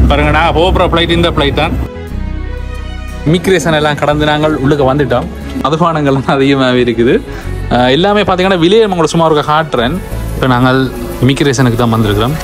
பாருங்கடா போகிற ஃப்ளைட் இந்த ஃப்ளைட் தான் இமிக்ரேஷன் எல்லாம் கடந்து நாங்கள் உள்ளுக்கு வந்துட்டோம் மதுபானங்கள் அதிகமாகவே இருக்குது அஹ் எல்லாமே பார்த்தீங்கன்னா விலையை உங்களுக்கு சும்மா ஒரு காட்டுறேன் இப்போ நாங்கள் இமிக்ரேஷனுக்கு தான் வந்திருக்கிறோம்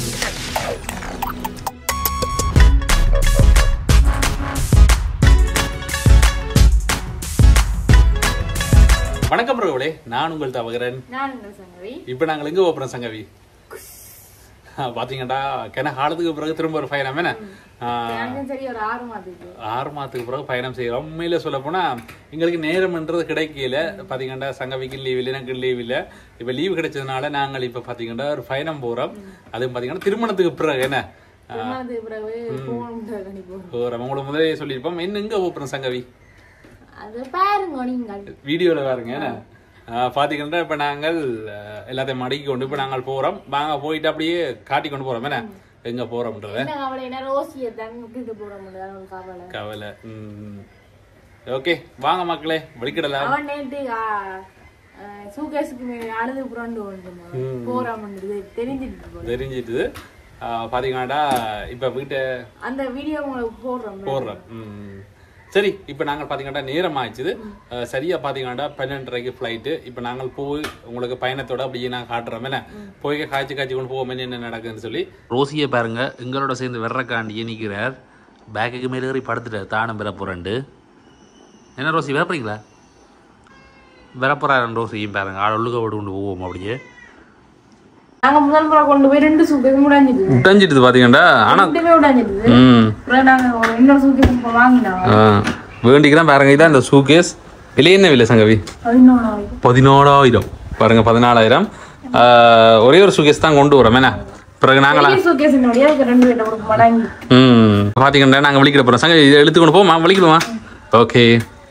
வணக்கம் பிரபுளே நான் உங்கள் தவகிறேன் நான் உங்கள் சங்கவி இப்போ நாங்கள் எங்கே போகிறோம் சங்கவி பார்த்தீங்கடா கிண காலத்துக்கு பிறகு திரும்ப ஒரு பயணம் என்ன ஆஹ், நானும் சரி ஒரு ஆறு மாதத்துக்கு ஆறு மாதத்துக்கு பிறகு பயணம் செய்கிறோம் உண்மையில சொல்ல போனா எங்களுக்கு நேரம்ன்றது கிடைக்கல பார்த்தீங்கன்னா சங்கவிக்கு லீவ் இல்லை எனக்கு லீவ் இல்லை இப்போ லீவு கிடைச்சதுனால நாங்கள் இப்போ பார்த்தீங்கன்னா ஒரு பயணம் போகிறோம் அதுவும் பார்த்தீங்கன்னா திருமணத்துக்கு பிறகு என்ன திருமணத்துக்கு பிறகு போகணும் கணிப்போம் போகிறோம் உங்களுக்கு முதலே சொல்லியிருப்போம் என்ன எங்கே போகிறோம் சங்கவி அது பாருங்க நீங்கள் வீடியோவில் பாருங்க என்ன பார்த்தீங்கன்னா இப்போ நாங்கள் அஹ், எல்லாத்தையும் மடக்கி கொண்டு இப்போ நாங்கள் போகிறோம் வாங்க போயிட்டு அப்படியே காட்டி கொண்டு போகிறோம் என்ன எங்கே போகிறோம்ன்றத என்ன கவலை என்ன ரோசியை தான் விட்டுட்டு போட முடியாது ஒரு கவலை கவலை ஓகே வாங்க மக்களே வெளிக்கிடலாம் அவன் நேற்று சூகேஸுக்கு மேலே அழுது புரண்டு கொண்டு போறாம தெரிஞ்சிட்டு போல தெரிஞ்சிட்டு பார்த்தீங்கன்னாடா இப்போ வீட்டை அந்த வீடியோ உங்களுக்கு போடுறோம் போடுறோம் ம். சரி இப்போ நாங்கள் பார்த்தீங்கன்னா நேரம் ஆயிடுச்சு அஹ், சரியா பார்த்தீங்கன்னா பன்னெண்டரைக்கு ஃப்ளைட்டு இப்போ நாங்கள் போய் உங்களுக்கு பயணத்தோட அப்படியே நான் காட்டுறோம் என்ன போய் காய்ச்சி காய்ச்சி கொண்டு போவோம் என்ன நடக்குதுன்னு சொல்லி ரோசியை பாருங்க எங்களோட சேர்ந்து வெறக்காண்டியே நிற்கிறார் பேக்குக்கு மேலே ஏறி படுத்துட்டார் தானம் பெற போகிறேன்ட்டு என்ன ரோசி வரப்போறீங்களா வரப்போறாரு ரோசியும் பாருங்க ஆள் ஒழுக்க விட்டு கொண்டு போவோம் அப்படியே நாங்க முதல் முறை கொண்டு போய் ரெண்டு சூக்கேஸ் முடிஞ்சிட்டு உடஞ்சிட்டு பார்த்தீங்கன்னா ஆனால் ரெண்டுமே உடஞ்சிட்டு ம் அப்புறம் நாங்க ஒரு இன்னொரு சூக்கேஸ் இப்போ வாங்கினோம் ஆ, வேண்டிக்கிறேன் பாருங்க இதான் இந்த சூகேஸ் விலை என்ன விலை சங்கவி அது இன்னொன்று பதினோடாயிரம் பாருங்க பதினாலாயிரம் ஆ, ஒரே ஒரு சூகேஸ் தான் கொண்டு வரோம் என்ன பிறகு நாங்களா பெரிய சூக்கேஸ் என்னுடைய அதுக்கு ரெண்டு பேர்ட்ட ஒரு மடங்கு ம் பார்த்தீங்கன்னா நாங்கள் வலிக்கிட போகிறோம் சங்க இதை எடுத்து கொண்டு போமா வலிக்கிடுமா ஓகே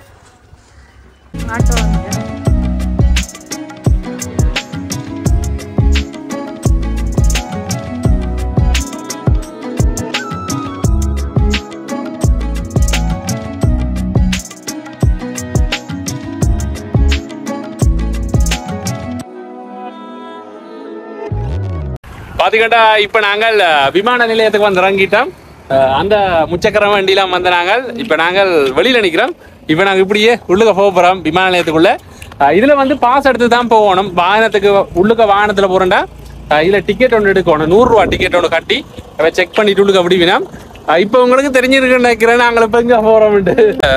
ஆட்டோ வாங்கிட்டேன் பார்த்தீங்கன்னா இப்போ நாங்கள் அஹ், விமான நிலையத்துக்கு வந்து இறங்கிட்டோம் அஹ், அந்த முச்சக்கர வண்டிலாம் வந்து நாங்கள் இப்போ நாங்கள் வெளியில் நிற்கிறோம் இப்போ நாங்கள் இப்படியே உள்ளுக்க போக போகிறோம் விமான நிலையத்துக்குள்ள அஹ், இதுல வந்து பாஸ் எடுத்து தான் போகணும் வாகனத்துக்கு உள்ளுக்க வாகனத்தில் போகிறோம்டா இதில் டிக்கெட் ஒன்று எடுக்கணும் நூறுரூவா டிக்கெட் ஒன்று கட்டி அதை செக் பண்ணிட்டு உள்ளுக்க விடுவினா இப்போ உங்களுக்கு தெரிஞ்சிருக்குன்னு நினைக்கிறேன் நாங்கள் இப்போ எங்கே போகிறோம்ட்டு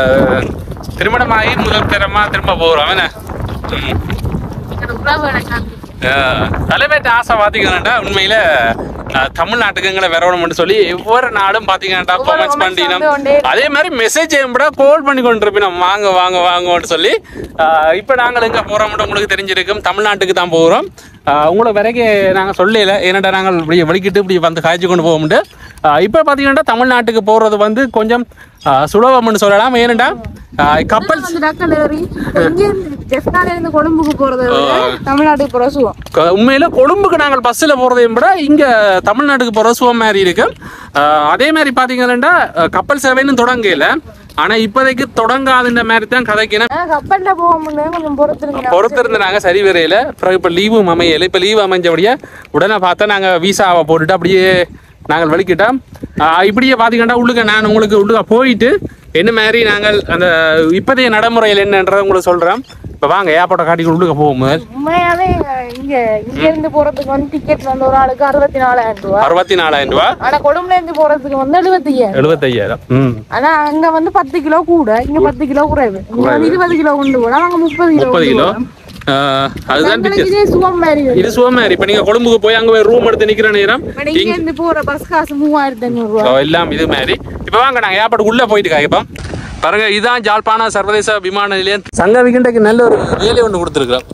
திருமணமாகி முதல் தரமாக திரும்ப போகிறோம் என்ன ம். எனக்கு உறவு எனக்கு தலைமைட்ட ஆசை பாத்தீங்கன்னா உண்மையில அஹ், தமிழ்நாட்டுக்குங்களை வரணும்னு சொல்லி ஒவ்வொரு நாடும் பாத்தீங்கன்னா ஒவ்வொரு கமெண்ட்ஸ் comments பண்ணினோம் வந்து கொண்டே அதே மாதிரி மெசேஜ் கூட கால் பண்ணி கொண்டு இருப்போம் வாங்க வாங்க வாங்கன்னு சொல்லி அஹ், இப்ப நாங்கள் எங்க போறோம்னு உங்களுக்கு தெரிஞ்சிருக்கும் தமிழ்நாட்டுக்கு தான் போகிறோம் அஹ், உங்களுக்கு வரைக்கும் நாங்கள் சொல்லல ஏன்னாடா நாங்கள் இப்படி வலிக்கிட்டு இப்படி வந்து காய்ச்சி கொண்டு போகும்ட்டு இப்போ பார்த்தீங்கன்னா தமிழ்நாட்டுக்கு போகிறது வந்து கொஞ்சம் அஹ், சுலபம்னு சொல்லலாம் ஏனண்டா கப்பல் வந்து டக்கல் ஏறி இங்க இருந்து ஜெஃப்னால இருந்து கொழும்புக்கு போறது விட தமிழ்நாட்டுக்கு போற சுகம் க- உண்மையில கொழும்புக்கு நாங்கள் பஸ்ஸில் போகிறதையும் விட இங்கே தமிழ்நாட்டுக்கு போகிற சுகம் மாதிரி இருக்கு அஹ் அதே மாதிரி பார்த்தீங்கன்னா அஹ் கப்பல் சேவைன்னு தொடங்கல ஆனால் இப்போதைக்கு தொடங்காதுன்ற மாதிரி தான் கதைக்கினா ஆனா கப்பல்ல போக முடியாது கொஞ்சம் பொறுத்துருங்க பொறுத்திருந்து நாங்கள் சரி வரையில பிறகு இப்போ லீவும் அமையலை இப்போ லீவு அமைஞ்சபடியே உடனே பார்த்தா நாங்கள் வீசாவை போட்டுட்டு அப்படியே நாங்கள் வலிக்கிட்டோம் அஹ் இப்படியே பார்த்தீங்கன்னா உள்ளுக்க நான் உங்களுக்கு உள்ளுக்க போயிட்டு என்ன மாதிரி நாங்கள் அந்த இப்போதைய நடைமுறையில் என்னன்றதை உங்களுக்கு சொல்கிறேன் இப்போ வாங்க ஏர்போர்ட்டை காட்டி உள்ளுக்க போகும் முதல் உண்மையாவே இங்க இங்க இருந்து போறதுக்கு வந்து டிக்கெட் வந்து ஒரு ஆளுக்கு அறுபத்தி நாலாயிரம் ரூபாய் அறுபத்தி நாலாயிரம் ரூபா ஆனா கொழும்புல இருந்து போறதுக்கு வந்து எழுபத்தி ஐயாயிரம் எழுபத்தையாயிரம் ம் ஆனா அங்க வந்து பத்து கிலோ கூட இங்க பத்து கிலோ குறைவு இங்க வந்து இருபது கிலோ கொண்டு போனா அங்க முப்பது கிலோ முப்பது கொண்டு கிலோ போகலாம். ஆஹ், அதுதான் எங்களுக்கு வித்தியாசம் இதே சுகம் மாதிரி இருக்கு. இது சுகமாரி இப்போ நீங்கள் கொழும்புக்கு போய் அங்கே போய் ரூம் எடுத்து நிற்கிற நேரம் ஆனா இங்க இருந்து போற பஸ் காசு மூவாயிரத்தி ஐநூறு ரூபாய் ஓ, எல்லாம் இது மாதிரி இப்போ வாங்க நாங்கள் ஏர்போர்ட் உள்ளே போயிட்டு காய்ப்போம் பாருங்க இதுதான் ஜாழ்ப்பாண சர்வதேச விமான நிலையம் சங்க விகண்டைக்கு நல்ல ஒரு வேலை ஒன்று கொடுத்துருக்குறோம்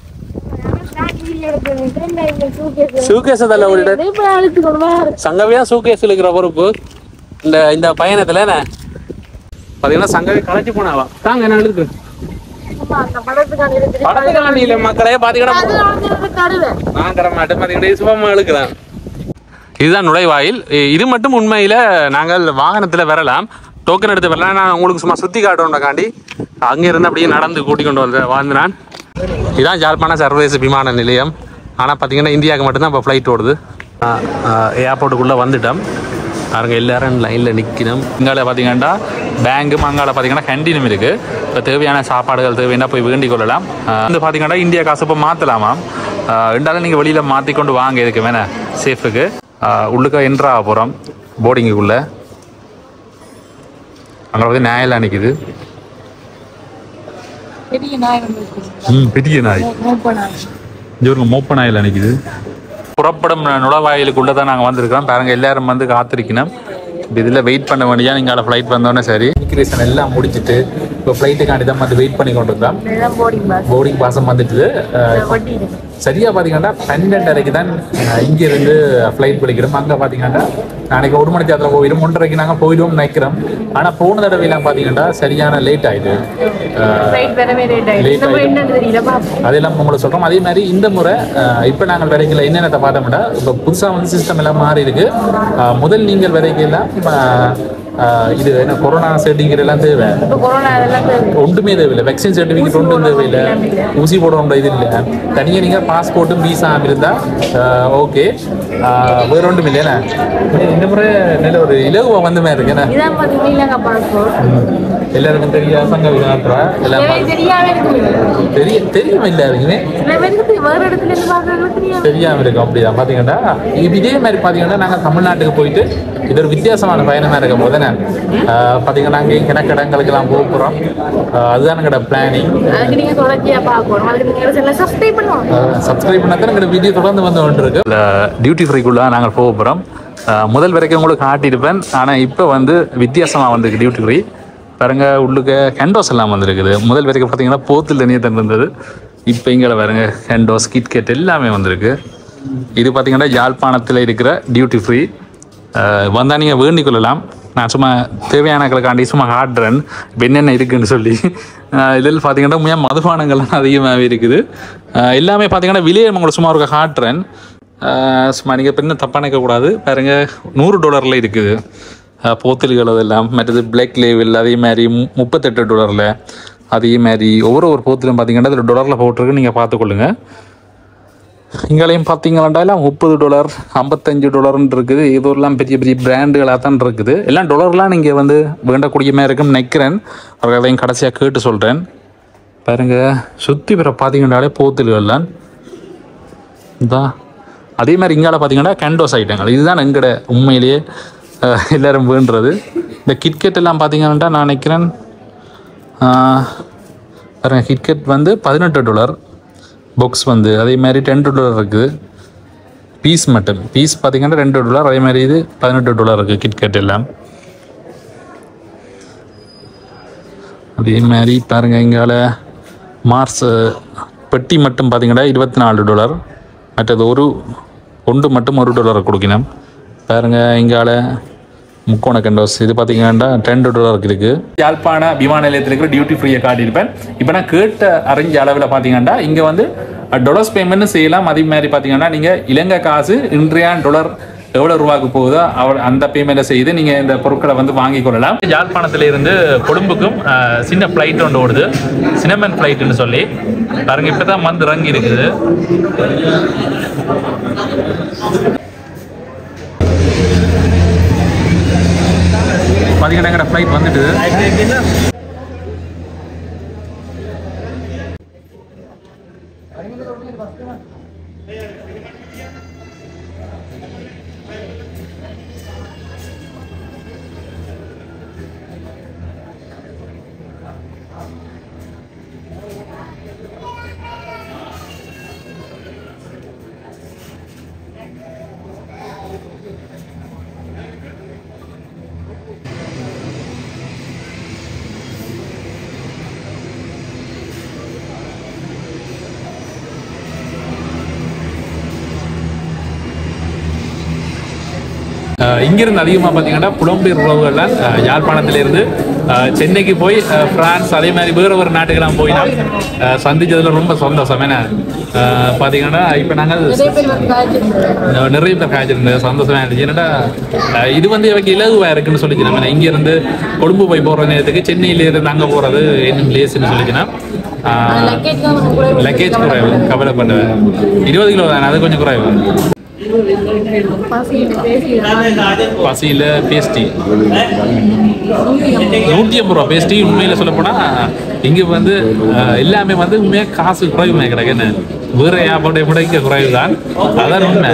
சூகேஸ் அதில் விட்டுட்டு அழுத்து கொண்டு வா சங்கவியா சூகேஸ் இருக்கிற பொறுப்பு இந்த இந்த பயணத்தில் என்ன பார்த்தீங்கன்னா சங்கவி களைச்சி போனாவா தாங்க என்ன எழுதுக்கு அந்த படத்துக்கான இருக்கு படத்துக்கான நீல மக்களே பார்த்தீங்கன்னா அது வந்து தருவேன் நான் தர மாட்டேன் பார்த்தீங்கன்னா சுபமா இழுக்கிறேன் இதுதான் நுழைவாயில் இ- இது மட்டும் உண்மையில நாங்கள் வாகனத்துல வரலாம் டோக்கன் எடுத்து வரலாம் நான் உங்களுக்கு சும்மா சுத்தி காட்டுறோம்காண்டி அங்கிருந்து அப்படியே நடந்து கூட்டி கொண்டு வந்த வாழ்ந்தான் இதான் ஜாழ்ப்பாண சர்வதேச விமான நிலையம் ஆனால் பார்த்தீங்கன்னா இந்தியாவுக்கு மட்டும்தான் இப்போ ஃப்ளைட் ஓடுது ஏர்போர்ட்டுக்குள்ளே வந்துட்டோம் பாருங்க எல்லாரும் லைனில் நிற்கணும் இங்கால பார்த்தீங்கன்னா பேங்கும் அங்கால பார்த்தீங்கன்னா கேண்டீனும் இருக்குது இப்போ தேவையான சாப்பாடுகள் தேவைன்னா போய் வேண்டிக் கொள்ளலாம் ஆஹ் வந்து பார்த்தீங்கன்னா இந்தியா காசு இப்போ மாற்றலாமாம் ரெண்டாலும் நீங்கள் வெளியில் மாற்றி கொண்டு வாங்க இதுக்கு வேணா சேஃபுக்கு உள்ளுக்க என்ட்ரா போகிறோம் போர்டிங்குக்குள்ளே அங்கே வந்து நியாயம் நிற்குது பெரிய நாய் வந்து ம் பெரிய நாய் ஓப்பன் இவருங்க மோப்ப நாயில் நிற்குது புறப்படும் நுழைவாயிலுக்குள்ளே தான் நாங்கள் வந்திருக்கிறோம் பாருங்க எல்லாரும் வந்து காத்திருக்கணும் இப்போ இதில் வெயிட் பண்ண வேண்டியா நீங்கள் ஃப்ளைட் வந்தோடனே சரி இமிக்ரேஷன் எல்லாம் முடிச்சுட்டு இப்போ ஃப்ளைட்டுக்காண்டி தான் வந்து வெயிட் பண்ணி கொண்டு இருக்கோம் இதுதான் போர்டிங் பாஸ் போர்டிங் பாசம் வந்துட்டு அஹ், வட்டி இருக்கு சரியா பார்த்தீங்கன்னா பன்னெண்டரைக்கு தான் அஹ், இங்க இருந்து ஃப்ளைட் பிடிக்கிறோம் அங்கே பார்த்தீங்கன்னா நாளைக்கு ஒரு மணி தேர்தல் போயிடும் ஒன்றரைக்கு நாங்கள் போயிடுவோம் நினைக்கிறோம் ஆனால் போன தடவைலாம் பார்த்தீங்கன்னா சரியான லேட் ஆயிடுது அஹ், ஃப்ளைட் வரவே லேட் ஆயிடுச்சு Late இந்த முறை என்னன்னு தெரியல பாப்போம் அதெல்லாம் உங்களுக்கு சொல்றோம் அதே மாதிரி இந்த முறை அஹ், இப்ப நாங்கள் விதைக்கல என்னென்ன பார்த்தோம்னா இப்போ புதுசா வந்து சிஸ்டம் எல்லாம் மாறி இருக்கு அஹ், முதல் நீங்கள் விதைக்கலாம் அஹ், இது என்ன கொரோனா சர்டிஃபிகேட் எல்லாம் தேவை இப்போ கொரோனா அதெல்லாம் தேவை. ஒன்றுமே தேவையில்லை வேக்சின் சர்டிஃபிகேட் ஒன்றும் தேவையில்லை ஊசி போடணும் இது இல்லை தனியாக நீங்கள் பாஸ்போர்ட்டும் விசா இருந்தால் ஓகே வேற ஒன்றும் இல்லையா இந்த முறை நல்ல ஒரு இலகுவா வந்த மாதிரி இருக்கு என்ன இதான் பார்த்தீங்கன்னா இல்லைங்க பாஸ்போர்ட் எல்லாருக்கும் தெரியா சங்க விநாட்டுறா எல்லாம் எனக்கு தெரியாம இருக்கு தெரிய தெரியும் எல்லாருக்குமே சில பேருக்கு வேற இடத்துல இருந்து பார்க்கறதுக்கு தெரியாம தெரியாம இருக்கும் அப்படிதான் பாத்தீங்கன்னா இது இதே மாதிரி பாத்தீங்கன்னா நாங்க தமிழ்நாட்டுக்கு போயிட்டு இது ஒரு வித்தியாசமான பயணமா இருக்கும் போது பாத்தீங்கன்னா அங்கே கிணக்கு இடங்களுக்கெல்லாம் போக போறோம் ஆஹ் அதுதான் எங்களோட பிளானிங் அதுக்கு நீங்க தொடர்ச்சியா பார்க்கணும் அதுக்கு நீங்க சில சப்ஸ்கிரைப் பண்ணுவோம் சப்ஸ்கிரைப் பண்ணா தான் எங்களோட வீடியோ தொடர்ந்து வந்து கொண்டு இருக்கு டியூட்டி ஃப்ரீக்குள்ள நாங்கள் போக போகிறோம் முதல் வரைக்கும் உங்களுக்கு காட்டியிருப்பேன் ஆனால் இப்போ வந்து வித்தியாசமாக வந்திருக்கு டியூட்டி ஃப்ரீ பாருங்க உள்ளுக்க ஹேண்டோஸ் எல்லாம் வந்திருக்குது முதல் வரைக்கும் பார்த்தீங்கன்னா போத்தில் தனியாக தந்து இருந்தது இப்போ இங்கே பாருங்க ஹேண்டோஸ் கிட்கெட் எல்லாமே வந்திருக்கு இது பார்த்தீங்கன்னா யாழ்ப்பாணத்தில் இருக்கிற டியூட்டி ஃப்ரீ வந்தால் நீங்கள் வேண்டிக் கொள்ளலாம் நான் சும்மா தேவையானக்களுக்காண்டி சும்மா காட்டுறேன் இப்போ என்னென்ன இருக்குன்னு சொல்லி அஹ் இதில் பார்த்தீங்கன்னா உண்மையாக மதுபானங்கள்லாம் அதிகமாகவே இருக்குது அஹ் எல்லாமே பார்த்தீங்கன்னா விலையை உங்களுக்கு சும்மா ஒரு காட்டுறேன் அஹ் சும்மா நீங்கள் இப்போ இன்னும் தப்பாக நினைக்கக்கூடாது பாருங்க நூறு டாலரில் இருக்குது அஹ் போத்தல்கள் அதெல்லாம் மற்றது பிளாக் லேவில் அதே மாதிரி மு- முப்பத்தெட்டு டாலரில் அதே மாதிரி ஒவ்வொரு ஒரு போத்திலும் பார்த்தீங்கன்னா அதில் டாலரில் போட்டிருக்கு நீங்கள் பார்த்துக்கொள்ளுங்க இங்கேயும் பார்த்தீங்கன்னா எல்லாம் முப்பது டாலர் ஐம்பத்தஞ்சு டாலர்னு இருக்குது இது எல்லாம் பெரிய பெரிய பிராண்டுகளாக தான் இருக்குது எல்லாம் டாலர்லாம் நீங்கள் வந்து வேண்டக்கூடிய மாதிரி இருக்குன்னு நினைக்கிறேன் அவர்களையும் கடைசியாக கேட்டு சொல்கிறேன் பாருங்க சுற்றி பிற பார்த்தீங்கன்னாலே போத்தல்கள்லாம் இதா அதே மாதிரி இங்கால பார்த்தீங்கன்னா கேண்டோஸ் ஐட்டங்கள் இதுதான் எங்கட உண்மையிலேயே அஹ், எல்லாரும் வேண்டுறது இந்த கிட்கெட் எல்லாம் பார்த்தீங்கன்னா நான் நினைக்கிறேன் ஆஹ், பாருங்க கிட்கெட் வந்து பதினெட்டு டாலர் பாக்ஸ் வந்து அதே மாதிரி டென் டாலர் இருக்குது பீஸ் மட்டும் பீஸ் பார்த்தீங்கன்னா ரெண்டு டாலர் அதே மாதிரி இது பதினெட்டு டாலர் இருக்குது கிட்கெட் எல்லாம் அதே மாதிரி பாருங்க இங்கால மார்ஸ் பெட்டி மட்டும் பார்த்தீங்கன்னா இருபத்தி நாலு டாலர் மற்றது ஒரு ஒன்று மட்டும் ஒரு டாலர் கொடுக்கணும் பாருங்க இங்கால முக்கோண கண்டோஸ் இது பார்த்தீங்கன்னா டென் டாலருக்கு இருக்கு யாழ்ப்பாண விமான நிலையத்தில் இருக்கிற டியூட்டி ஃப்ரீயை காட்டியிருப்பேன் இப்போ நான் கேட்ட அறிஞ்ச அளவில் பார்த்தீங்கன்னா இங்கே வந்து டொலர்ஸ் பேமெண்ட் செய்யலாம் அதே மாதிரி பார்த்தீங்கன்னா நீங்கள் இலங்கை காசு இன்றைய டொலர் எவ்வளோ ரூபாய்க்கு போகுதோ அவ அந்த பேமெண்ட்டை செய்து நீங்கள் இந்த பொருட்களை வந்து வாங்கிக் கொள்ளலாம் யாழ்ப்பாணத்துல இருந்து கொழும்புக்கும் அஹ், சின்ன ஃப்ளைட் ஒன்று ஓடுது சினமன் ஃப்ளைட்டுன்னு சொல்லி பாருங்க இப்போ தான் வந்து இறங்கி இருக்குது பார்த்தீங்கன்னா எங்கட ஃப்ளைட் வந்துட்டு அஹ் இங்கிருந்து அதிகமாக பார்த்தீங்கன்னா புலம்பெயர் உறவுகள்லாம் அஹ், யாழ்ப்பாணத்திலிருந்து அஹ், சென்னைக்கு போய் அஹ், பிரான்ஸ் அதே மாதிரி வேறு ஒரு நாட்டுக்கெல்லாம் போய் நான் அஹ், சந்திச்சதுல ரொம்ப சந்தோஷம் ஏன்னா அஹ், பார்த்தீங்கன்னா இப்போ நாங்கள் நிறைய பேர் வந்து காய்ச்சிருந்தாங்க அஹ், நிறைய பேர் காய்ச்சிருந்தது சந்தோஷமா இருந்துச்சு என்னடா அஹ், இது வந்து எனக்கு இலகுவா இருக்குன்னு சொல்லிச்சு நம்ம இங்க இருந்து கொழும்பு போய் போற நேரத்துக்கு சென்னையில இருந்து அங்க போறது இன்னும் லேஸ்ன்னு சொல்லிச்சுன்னா லக்கேஜ் தான் கொஞ்சம் கூட லக்கேஜ் குறைவு கவலைப்பட்டேன் இருபது கிலோ தானே அது கொஞ்சம் குறைவு பசியில் பேஸ்டி நூற்றி ஐம்பது ரூபா பேஸ்டி உண்மையில் சொல்ல போனால் இங்கே வந்து அஹ், எல்லாமே வந்து உண்மையாக காசு குறைவுமே கிடக்கு என்ன வேற வியாபாரம் விட இங்கே குறைவு தான் அதான் உண்மை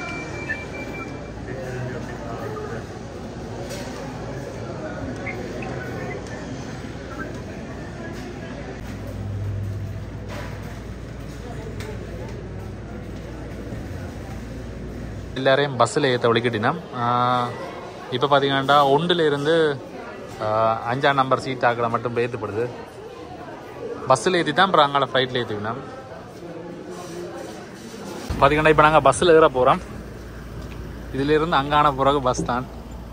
எல்லாரையும் பஸ்ஸில் ஏற்ற ஒழிக்கிட்டினா இப்போ பார்த்தீங்கன்னா ஒன்றில் இருந்து ஆஹ், அஞ்சாம் நம்பர் சீட் ஆக்களை மட்டும் ஏற்றப்படுது பஸ்ஸில் ஏற்றி தான் அப்புறம் அங்கால ஃப்ளைட்டில் ஏற்றிக்கணும் பார்த்தீங்கன்னா இப்போ நாங்கள் பஸ்ஸில் ஏற போகிறோம் இதிலிருந்து அங்கான பிறகு பஸ் தான்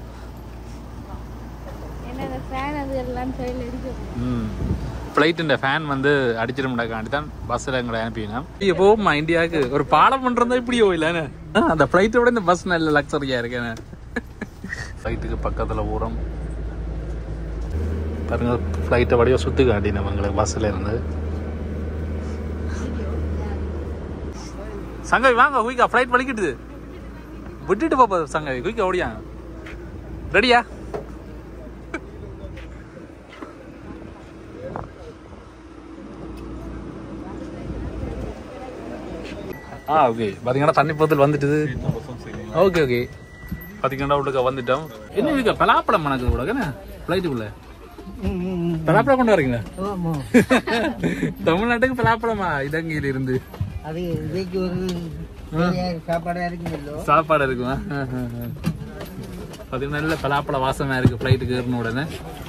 என்ன இந்த ஃபேன் அது எல்லாம் சைடில் இருக்கு ம் ஃப்ளைட்டுன்ற ஃபேன் வந்து அடிச்சிடும்டாக்காண்டி தான் பஸ்ஸில் எங்களை அனுப்பினோம் இப்போ போமா இந்தியாவுக்கு ஒரு பாடம் பண்ணுறதா இப்படியோ இல்லைன்னு அந்த ஃப்ளைட்டை விட இந்த பஸ் நல்ல லக்ஸரியாக இருக்கேன்னு ஃப்ளைட்டுக்கு பக்கத்தில் ஊரம் பாருங்க ஃப்ளைட்டை வழியாக சுற்றி காட்டினோம் எங்களுக்கு பஸ்ஸில் இருந்து சங்கவி வாங்க குயிக்கா ஃப்ளைட் வலிக்கிட்டுது விட்டுட்டு போப்பா சங்கவி குயிக்கா ஓடியா ரெடியா ஆ ஓகே பார்த்தீங்கன்னா தண்ணி போத்தல் வந்துட்டுது ஓகே ஓகே பார்த்தீங்கன்னா உள்ளுக்க வந்துட்டோம் என்ன இருக்க பலாப்பழம் மணக்கு கூட என்ன ஃப்ளைட்டுக்குள்ள பலாப்பழம் கொண்டு வரீங்களா தமிழ்நாட்டுக்கு பலாப்பழமா இதங்கியில இருந்து அது இதைக்கு ஒரு பெரிய சாப்பாடா இருக்குங்களோ சாப்பாடு இருக்குமா பார்த்தீங்கன்னா நல்ல பலாப்பழ வாசமா இருக்கு ஃப்ளைட்டுக்கு ஏறின உடனே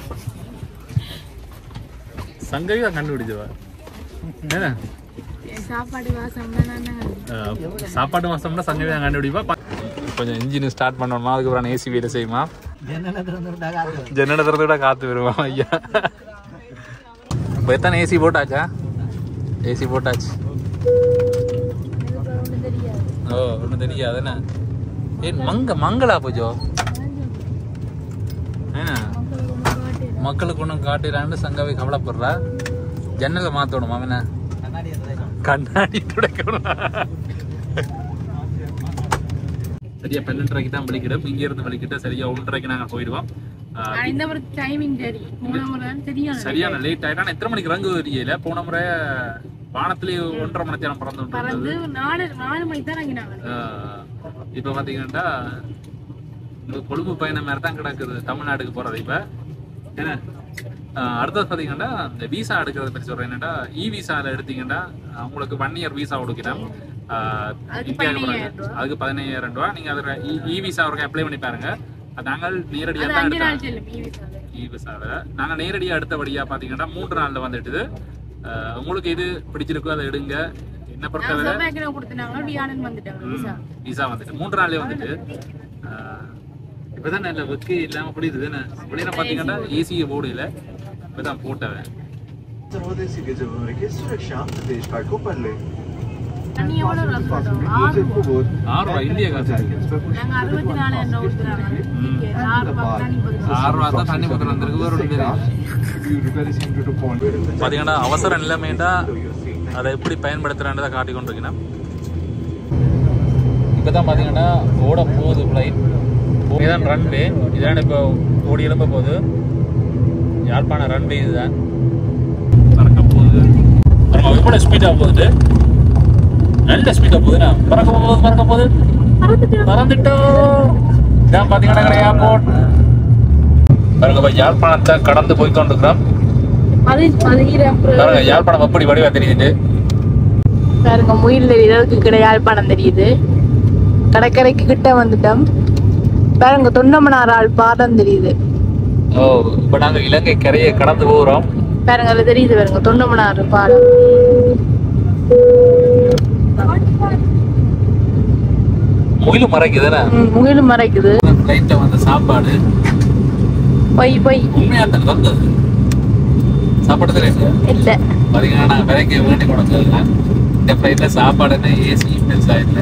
சங்கவி தான் கண்டுபிடிச்சவா என்ன சாப்பாடு வாசம் தான் அஹ், சாப்பாட்டு மாசம்னா சங்கவி தான் கண்டுபிடிப்பா பா- கொஞ்சம் இன்ஜின் ஸ்டார்ட் பண்ணணுமா அதுக்கப்புறம் ஏசி வீடு செய்யுமா ஜன்னலை திறந்து விட்டாங்க ஜன்னலை திறந்து விட காத்து வருவான் ஐயா இப்போ எத்தனை ஏசி போட்டாச்சா ஏசி போட்டாச்சு ஒன்றும் தெரியாது ஓ ஒன்றும் தெரியாது என்ன ஏன் மங்க மங்களா போச்சோ என்ன மக்களுக்கு ஒன்றும் காட்டிடான்னு சங்கவி கவலைப்படுறா ஜன்னலை மாற்றணும் அவனை கண்ணாடி எடுத்து கண்ணாடி துடைக்கணும் சரியா பன்னெண்டரைக்கு தான் வலிக்கிடும் இங்க இருந்து வலிக்கிட்ட சரியா ஒன்றரைக்கு நாங்க போயிடுவோம் ஆஹ், ஆனா இந்த ஒரு டைமிங் தெரியும் போன முறை தெரியும் சரியான லேட் ஆயிட்டா எத்தனை மணிக்கு ரங்கு தெரியல போன முறை வானத்திலேயே ஒன்றரை மணி நேரம் பறந்து விட்டு பறந்து நாலு நாலு மணிக்கு தான் இறங்கினாங்க ஆஹ், இப்ப பாத்தீங்கன்னா இந்த கொழும்பு பயணம் மாதிரி தான் கிடக்குது தமிழ்நாட்டுக்கு போறது இப்ப என்ன ஆஹ், அடுத்தது பாத்தீங்கன்னா இந்த விசா எடுக்கிறத பற்றி சொல்றேன் என்னடா இ விசால எடுத்தீங்கன்னா உங்களுக்கு ஒன் இயர் விசா கொடுக்கிறோம் ஆஹ், அதுக்கு இந்தியாவுக்கு பதினையாயிரம் போறது. அதுக்கு பதினையாயிரம் ரூபாய் நீங்க அதுல இ விசா ஒரு அப்ளை பண்ணி பாருங்க அது நாங்கள் நேரடியாக அது தான் அஞ்சு எடுத்தோம் நாள் செல்லும் ஈவிசால இ விசாவில் நாங்கள் நேரடியாக அடுத்தபடியாக பார்த்தீங்கன்னா மூன்று நாளில் வந்துட்டுது ஆஹ், உங்களுக்கு எது பிடிச்சிருக்கோ அதை எடுங்க என்ன நான் பொறுத்தவரை செவ்வாய்க்கிழமை கொடுத்தாங்க வியாழன் வந்துட்டாங்க விசா விசா வந்துட்டு மூன்று நாள்லயே வந்துட்டு ஆஹ், இப்பதான் நல்ல வெக்கு இல்லாம புரியுது தானே வெளியில பாத்தீங்கன்னா ஏசி போர்டு இல்ல இப்பதான் போட்டவன் स्वदेशी के जरूर के सुरक्षा देश कार्ड को पढ़ ले தண்ணி எவ்வளோ ரூபா சொல்றோம்? ஆறு ரூபா. ஆறு ரூபாய் இந்திய காசு நாங்க அறுபத்தி நாலு எண்ணெய் ஊத்துறாங்க இங்க ஆறு ரூபா தண்ணி பதில் ஆறு ரூபா தான் தண்ணி பத்திரம் வந்திருக்கு வேற ஒன்றும் இல்லை very similar to point பாத்தீங்கன்னா அவசர நிலைமைண்டா அதை எப்படி பயன்படுத்துறான்றதை காட்டி கொண்டிருக்கணும் இப்பதான் பாத்தீங்கன்னா ஓட போகுது ஃப்ளைட் இதுதான் ரன்வே இதான் இப்போ ஓடி எழும்ப போகுது யாழ்ப்பாண ரன்வே இதுதான் பறக்க போகுது பாருங்க எவ்வளோ ஸ்பீடாக போகுது நல்ல ஸ்பீடாக போகுதுண்ணா பறக்க போகுது பறக்க போகுது பறந்துட்டோம் இதான் பாத்தீங்கன்னா ஏர்போர்ட் பாருங்க இப்ப யாழ்ப்பாணத்தை கடந்து போய் கொண்டிருக்கிறோம் பதில் பதினீரம் பாருங்க யாழ்ப்பாணம் எப்படி வடிவா தெரியுது பாருங்க முயில் தெரியுது அதுக்கு கிடை யாழ்ப்பாணம் தெரியுது கடற்கரைக்கு கிட்ட வந்துட்டோம் பாருங்க தொண்டமனார் ஆள் பாடம் தெரியுது ஓ இப்ப நாங்க இலங்கை கரையை கடந்து போகிறோம் பாருங்க அதுல தெரியுது பாருங்க தொண்டமனார் பாடம் முயிலும் மறைக்குதுண்ணே ம், முகிலும் மறைக்குது ஃப்ளைட்ல வந்த சாப்பாடு பொய் பொய் உண்மையா தான் வந்தது சாப்பாடு தெரியும் இல்ல பாத்தீங்கன்னா நான் விலைக்கு வேண்டி கொடுத்ததுல இந்த ஃப்ளைட்ல சாப்பாடு என்ன ஏசி பெருசா இல்லை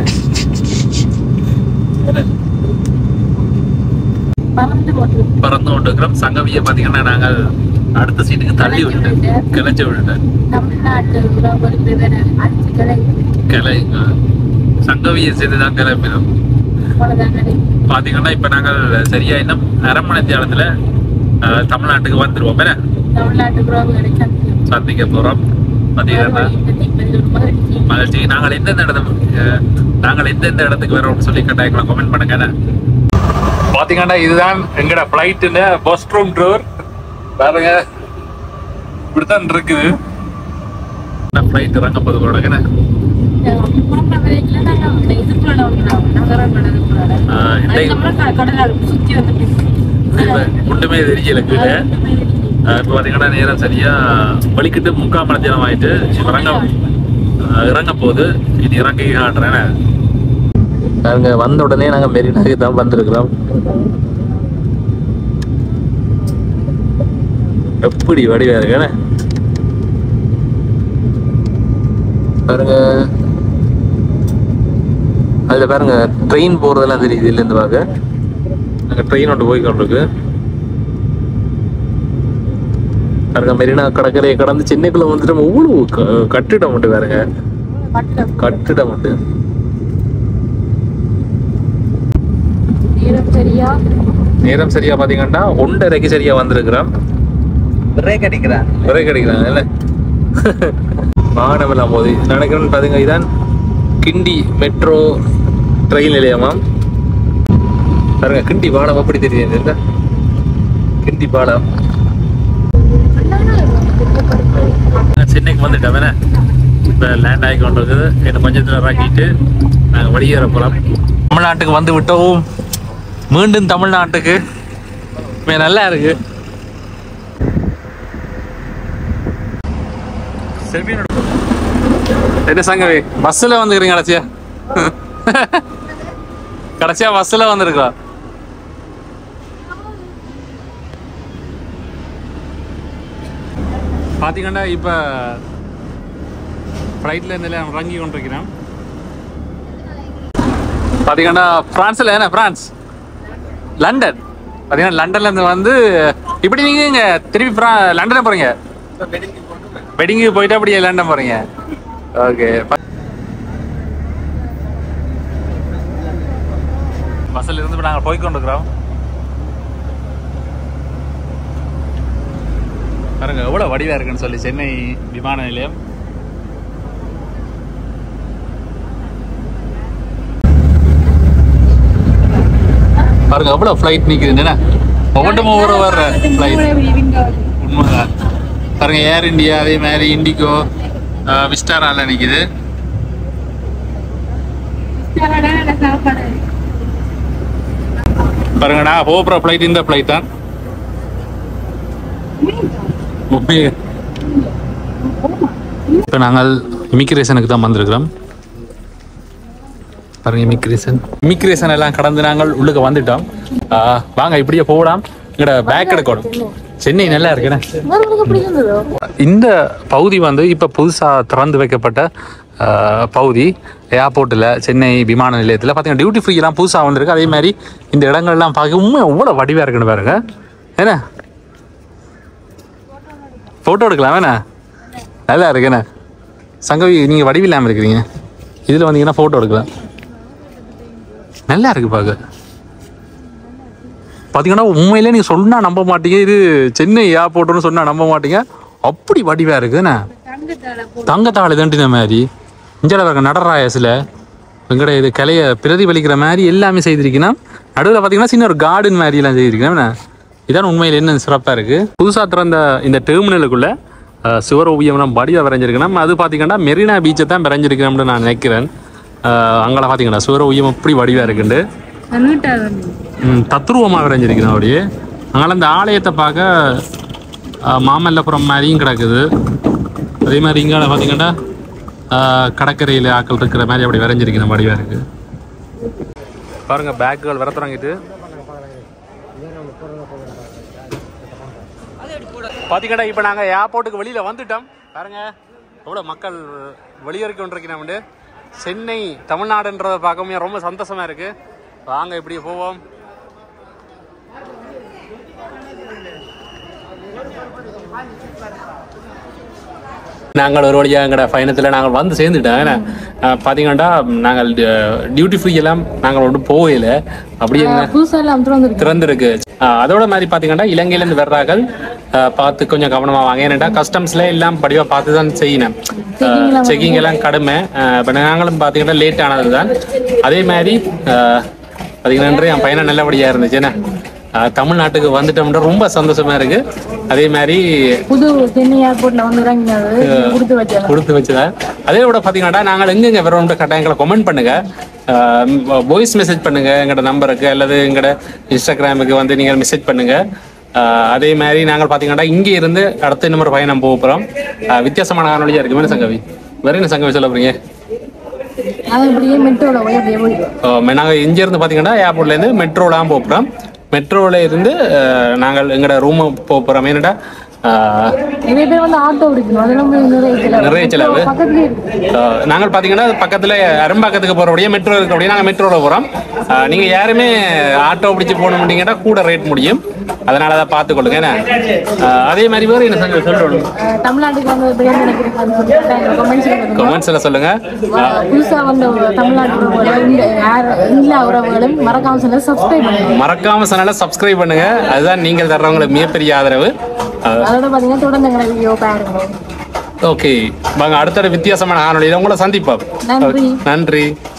பறந்து போட்டு பறந்து கொண்டிருக்கிறோம் சங்கவியை பாத்தீங்கன்னா நாங்கள் அடுத்த சீட்டுக்கு தள்ளி விட்டுட்டேன் கிளச்சி விட்டுட்டேன் தமிழ்நாட்டு உறவுகளுக்கு வேற அஞ்சு கடை கிளை சங்கவியை சேர்த்து தான் கிளம்பினோம் பாத்தீங்கன்னா இப்ப நாங்கள் சரியா இன்னும் அரை மணி நேரத்துல அஹ், தமிழ்நாட்டுக்கு வந்துருவோம் என்ன சந்திக்க போறோம் பாத்தீங்கன்னா மகிழ்ச்சி நாங்கள் எந்தெந்த இடத்துக்கு அஹ், நாங்கள் எந்தெந்த இடத்துக்கு வரோம்னு சொல்லி கட்டாயக்கலாம் கமெண்ட் பண்ணுங்க என்ன? பாத்தீங்கன்னா இதுதான் எங்கட பிளைட்டுல பஸ் ரூம் டூர் பாருங்க இப்படித்தான் இருக்குது ஃபிளைட் இறங்க போது கூட என்ன ஆஹ், இந்த- சுத்தி வந்துட்டு இப்ப ஒண்ணுமே தெரியல கீழே ஆஹ், இப்ப பாத்தீங்கன்னா நேரம் சரியா வலிக்கிட்டு முக்கால் மணி நேரம் ஆயிட்டு இறங்க ஆஹ், இறங்க போகுது இது இறங்கி காட்டுறேன் நாங்க வந்த உடனே நாங்க மெரினாக்கு தான் வந்திருக்கிறோம் எப்படி வடிவா இருக்கு பாருங்க அதுல பாருங்க ட்ரெயின் போறதெல்லாம் தெரியுது இதுல இருந்து பார்க்க அங்க ட்ரெயின் ஒன்று போய் கொண்டிருக்கு பாருங்க மெரினா கடற்கரையை கடந்து சென்னைக்குள்ள வந்துட்டு அவ்வளவு க- கட்டிடம் உண்டு பாருங்க கட்டிடம் உண்டு நேரம் சரியா நேரம் சரியா பாத்தீங்கன்னா ஒன்றரைக்கு சரியா வந்திருக்கிறோம் பிரேக் அடிக்கிறான் ஒரே கிடைக்கிறாங்க இல்ல வாகனம் எல்லாம் போகுது நினைக்கிறேன் பாத்தீங்க இதான் கிண்டி மெட்ரோ ட்ரெயின் நிலையமாம் பாருங்க கிண்டி பாலம் எப்படி தெரியுது இந்த கிண்டி பாலம் நான் சென்னைக்கு வந்துட்டேன் வேணா இப்போ லேண்ட் ஆகி கொண்டு இருக்குது இன்னும் கொஞ்சத்தில் இறக்கிட்டு நாங்கள் வெளியேற போகிறோம் தமிழ்நாட்டுக்கு வந்து விட்டோம் மீண்டும் தமிழ்நாட்டுக்கு இங்க நல்லா இருக்கு என்ன சங்கவி பஸ்ஸில் வந்துக்கிறீங்க கடைசியா கடைசியா பஸ்ஸில் வந்திருக்கோம் பார்த்தீங்கன்னா இப்போ ஃப்ளைட்டில் இருந்து இறங்கி கொண்டிருக்கிறேன் பார்த்தீங்கன்னா ஃப்ரான்ஸில் என்ன ஃப்ரான்ஸ் லண்டன் பார்த்தீங்கன்னா லண்டன்ல இருந்து வந்து இப்படி நீங்க இங்க திருப்பி ஃப்ரா லண்டன் போறீங்க வெட்டிங்கு போயிட்டு அப்படியே லண்டன் போறீங்க ஓகே பஸ்ஸில் இருந்து இப்ப நாங்கள் போய் கொண்டிருக்கிறோம் பாருங்க எவ்வளவு வடிவா இருக்குன்னு சொல்லி சென்னை விமான நிலையம் பாருங்க எவ்வளவு ஃப்ளைட் நிக்குது என்ன ஒவ்வொன்றும் ஒவ்வொரு வர்ற ஃப்ளைட் உண்மைதான் பாருங்க ஏர் இந்தியா அதே மாதிரி இண்டிகோ விஸ்டாரால நிக்குது பாருங்க நான் போகிற ஃப்ளைட் இந்த ஃப்ளைட் தான் இப்போ நாங்கள் இமிக்ரேஷனுக்கு தான் வந்திருக்கிறோம் பாருங்க இமிக்ரேஷன் இமிக்ரேஷன் எல்லாம் கடந்து நாங்கள் உள்ளுக்கு வந்துட்டோம் ஆ, வாங்க இப்படியே போகலாம் எங்கட பேக் எடுக்கணும் சென்னை நல்லா இருக்குண்ணே இந்த பகுதி வந்து இப்போ புதுசாக திறந்து வைக்கப்பட்ட ஆ, பகுதி ஏர்போர்ட்டில் சென்னை விமான நிலையத்தில் பார்த்தீங்கன்னா டியூட்டி ஃப்ரீலாம் புதுசாக வந்திருக்கு அதே மாதிரி இந்த இடங்கள்லாம் பார்க்க உண்மை எவ்வளோ வடிவாக இருக்குன்னு பாருங்க என்ன ஃபோட்டோ எடுக்கலாம் வேணா நல்லா இருக்குண்ணே சங்கவி நீங்கள் வடிவில்லாமல் இருக்கிறீங்க இதில் வந்தீங்கன்னா ஃபோட்டோ எடுக்கலாம் நல்லா இருக்கு பார்க்க பார்த்தீங்கன்னா உண்மையிலே நீங்கள் சொன்னா நம்ப மாட்டீங்க இது சென்னை ஏர்போர்ட்னு சொன்னா நம்ப மாட்டீங்க அப்படி வடிவா இருக்குண்ணே தங்கத்தாள் தண்டின மாதிரி இஞ்சால பாருங்க நடராயசில் எங்கட இது கிளைய பிரதிபலிக்கிற மாதிரி எல்லாமே செய்திருக்கீங்கன்னா நடுவில் பார்த்தீங்கன்னா சின்ன ஒரு கார்டன் மாதிரி எல்லாம் செய்திருக்கேன் இதான் உண்மையில் என்ன சிறப்பாக இருக்கு புதுசாக திறந்த இந்த டெர்மினலுக்குள்ள அஹ், சுவர் ஓவியம்லாம் வடிவாக வரைஞ்சிருக்கணும் அது பார்த்தீங்கன்னா மெரினா பீச்சை தான் வரைஞ்சிருக்கணும்னு நான் நினைக்கிறேன் அங்கே பார்த்தீங்கன்னா சுவர் ஓவியம் எப்படி வடிவாக இருக்குண்டு ம், தத்ரூபமாக வரைஞ்சிருக்கிறேன் அப்படியே அங்கே அந்த ஆலயத்தை பார்க்க அஹ், மாமல்லபுரம் மாதிரியும் கிடக்குது அதே மாதிரி இங்கே பார்த்தீங்கன்னா அஹ், கடற்கரையில் ஆக்கள் இருக்கிற மாதிரி அப்படி வரைஞ்சிருக்கிற வடிவாக இருக்கு பாருங்க பேக்குகள் வர தொடங்கிட்டு பார்த்தீங்கன்னா இப்போ நாங்கள் ஏர்போர்ட்டுக்கு வெளியில் வந்துட்டோம் பாருங்க எவ்வளோ மக்கள் வெளியேறி கொண்டிருக்கிறோம் சென்னை தமிழ்நாடுன்றதை பார்க்கவும் ரொம்ப சந்தோஷமா இருக்கு வாங்க இப்படி போவோம் நாங்கள் ஒரு வழியாக எங்களோட பயணத்தில் நாங்கள் வந்து சேர்ந்துட்டோம் ஏன்னா அஹ், பார்த்தீங்கன்னா நாங்கள் டியூட்டி ஃப்ரீ எல்லாம் நாங்கள் ஒன்றும் போகல அப்படியே புதுசா எல்லாம் திறந்துருக்கு திறந்திருக்கு அஹ், அதோட மாதிரி பார்த்தீங்கன்னா இலங்கையிலேருந்து வர்றார்கள் அஹ், பார்த்து கொஞ்சம் கவனமாக வாங்க ஏன்னாட்டா கஸ்டம்ஸ்ல எல்லாம் படிவாக பார்த்து தான் செய்யணும் செக்கிங் எல்லாம் கடுமை அஹ், இப்ப நாங்களும் பார்த்தீங்கன்னா லேட் ஆனது தான் அதே மாதிரி அஹ், பார்த்தீங்கன்னா என் பையனை நல்லபடியாக இருந்துச்சு என்ன அஹ், தமிழ்நாட்டுக்கு வந்துட்டோம்னா ரொம்ப சந்தோஷமா இருக்கு அதே மாதிரி புது சென்னை ஏர்போர்ட்ல வந்து இறங்கினது கொடுத்து வச்சாங்க கொடுத்து வச்சுதான் அதே விட பார்த்தீங்கன்னா நாங்கள் எங்கெங்க வரோம்ன்ற கட்டாயங்களை கமெண்ட் பண்ணுங்க வாய்ஸ் மெசேஜ் பண்ணுங்க எங்களோட நம்பருக்கு அல்லது எங்களோட இன்ஸ்டாகிராமுக்கு வந்து நீங்கள் மெசேஜ் பண்ணுங்க அஹ், அதே மாதிரி நாங்கள் பார்த்தீங்கன்னா இங்கே இருந்து அடுத்த இன்னொரு பயணம் போக போகிறோம் வித்தியாசமான காணொலியாக இருக்கு என்ன சங்கவி வேற என்ன சங்கவி சொல்ல போறீங்க அது இப்படியே மெட்ரோல போய் அப்படியே போய் நாங்கள் இங்கேருந்து பார்த்தீங்கன்னா ஏர்போர்ட்லேருந்து மெட்ரோலாம் போக போகிறோம் மெட்ரோவில் இருந்து அஹ், நாங்கள் எங்களோட ரூம் போக போகிறோம் ஏன்னாடா அஹ், நிறைய பேர் வந்து ஆட்டோ பிடிக்கணும் அதெல்லாம் போய் நிறைய செலவு நிறைய செலவு. பக்கத்துலயே இருக்கு அஹ் நாங்கள் பார்த்தீங்கன்னா பக்கத்தில் அரும்பாக்கத்துக்கு போகிறபடியே மெட்ரோ இருக்கபடியே நாங்கள் மெட்ரோவில் போகிறோம் நீங்கள் யாருமே ஆட்டோ பிடிச்சி போகணும்னீங்கன்னா கூட ரேட் முடியும் அதனால அதை பார்த்துக்கொள்ளுங்க என்ன அஹ் அதே மாதிரி வேறு என்ன சங்க சொல்லணும் அஹ் தமிழ்நாட்டுக்கு வந்து பேர் நினைக்கிறேன் கமெண்ட்ஸ் கமெண்ட்ஸில் சொல்லுங்கள் புதுசா வந்த ஒரு தமிழ்நாட்டு உறவுகளும் இந்த யார் இந்தியா உறவுகளும் மறக்காம சொல்ல சப்ஸ்கிரைப் பண்ணுங்க மறக்காம சேனலை சப்ஸ்கிரைப் பண்ணுங்க அதுதான் நீங்கள் தர்றவங்களுக்கு மிகப்பெரிய ஆதரவு அதோட பாத்தீங்கன்னா தொடர்ந்து எங்களை வீடியோ பாருங்க ஓகே வாங்க அடுத்த வித்தியாசமான காணொலியில் உங்களை சந்திப்போம் நன்றி நன்றி